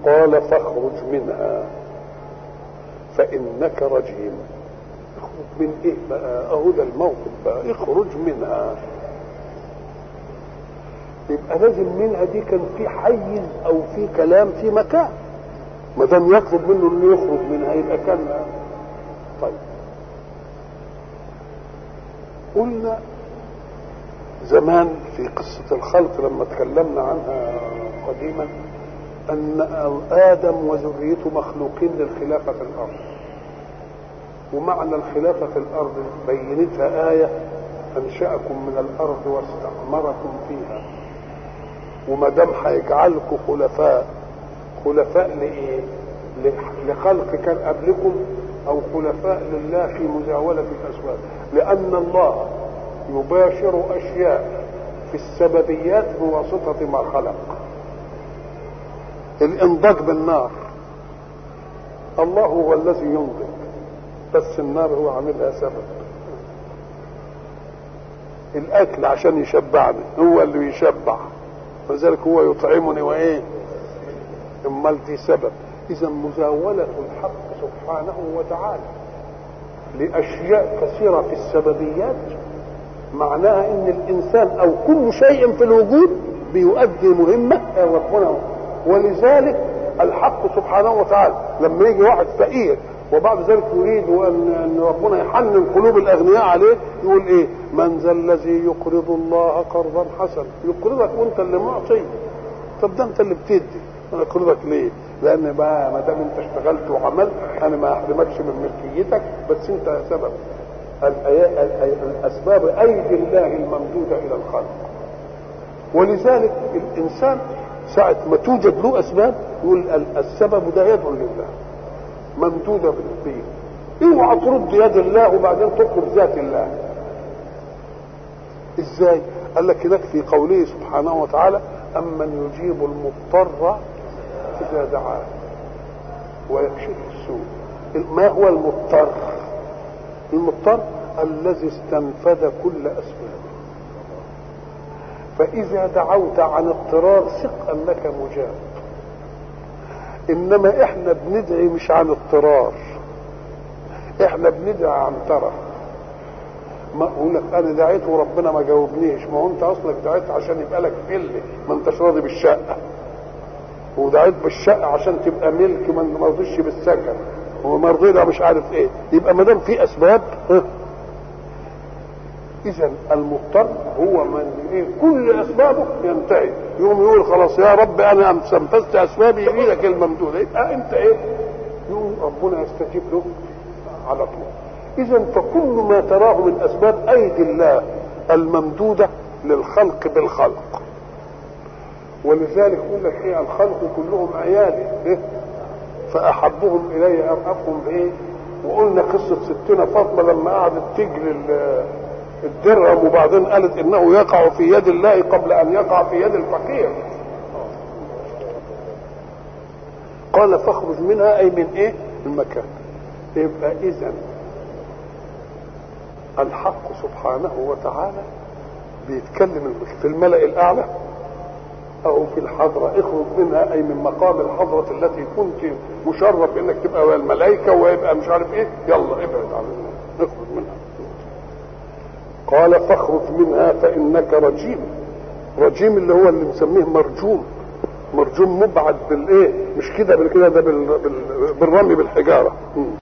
قال فاخرج منها فانك رجيم اخرج من ايه بقى اهو ده الموقف بقى اخرج منها يبقى لازم منها دي كان في حيز او في كلام في مكان ما دام يطلب منه انه يخرج منها يبقى كان طيب قلنا زمان في قصة الخلق لما تكلمنا عنها قديما أن آدم وذريته مخلوقين للخلافة في الأرض ومعنى الخلافة في الأرض بينتها آية أنشأكم من الأرض واستعمركم فيها وما دام هيجعلكم خلفاء خلفاء لإيه؟ لخلق كان قبلكم أو خلفاء لله في مزاولة الأسباب لأن الله يباشر أشياء في السببيات بواسطة ما خلق الانضاج بالنار الله هو الذي ينضج بس النار هو عاملها سبب الاكل عشان يشبعني هو اللي يشبع ولذلك هو يطعمني وايه امال دي سبب اذا مزاوله الحق سبحانه وتعالى لاشياء كثيره في السببيات معناها ان الانسان او كل شيء في الوجود بيؤدي مهمه ربنا ولذلك الحق سبحانه وتعالى لما يجي واحد فقير وبعد ذلك يريد ان ان ربنا يحنن قلوب الاغنياء عليه يقول ايه؟ من ذا الذي يقرض الله قرضا حسنا يقرضك وانت اللي معطي طب ده انت اللي بتدي انا اقرضك ليه؟ لان بقى ما دام انت اشتغلت وعملت انا ما احرمكش من ملكيتك بس انت سبب الاسباب ايدي الله الممدوده الى الخلق ولذلك الانسان ساعة ما توجد له أسباب يقول السبب ده يد لله ممدودة بالدين اوعى ترد يد الله وبعدين تطلب ذات الله ازاي قال لك هناك في قوله سبحانه وتعالى أمن يجيب المضطر إذا دعاه ويكشف السوء ما هو المضطر المضطر الذي استنفذ كل أسبابه فإذا دعوت عن اضطرار ثق أنك مجاب إنما إحنا بندعي مش عن اضطرار إحنا بندعي عن ترى ما أقول لك أنا دعيت وربنا ما جاوبنيش ما هو أنت أصلك دعيت عشان يبقى لك فل ما أنتش راضي بالشقة ودعيت بالشقة عشان تبقى ملك ما رضيش بالسكن ومرضينا مش عارف ايه يبقى ما دام في اسباب اذا المضطر هو من إيه كل اسبابه ينتهي يقوم يقول خلاص يا رب انا استنفذت اسبابي بايدك الممدوده يبقى انت ايه يقوم ربنا يستجيب له على طول اذا فكل ما تراه من اسباب ايدي الله الممدوده للخلق بالخلق ولذلك يقول لك ايه الخلق كلهم عيالي إيه؟ فاحبهم الي ارأفهم بايه وقلنا قصه ستنا فاطمه لما قعدت تجري الدرهم وبعدين قالت انه يقع في يد الله قبل ان يقع في يد الفقير قال فاخرج منها اي من ايه المكان يبقى اذا الحق سبحانه وتعالى بيتكلم في الملأ الاعلى او في الحضرة اخرج منها اي من مقام الحضرة التي كنت مشرف انك تبقى الملائكة ويبقى مش عارف ايه يلا ابعد عنها اخرج منها قال فاخرج منها فانك رجيم رجيم اللي هو اللي مسميه مرجوم مرجوم مبعد بالايه مش كده بالكده ده بالرمي بالحجاره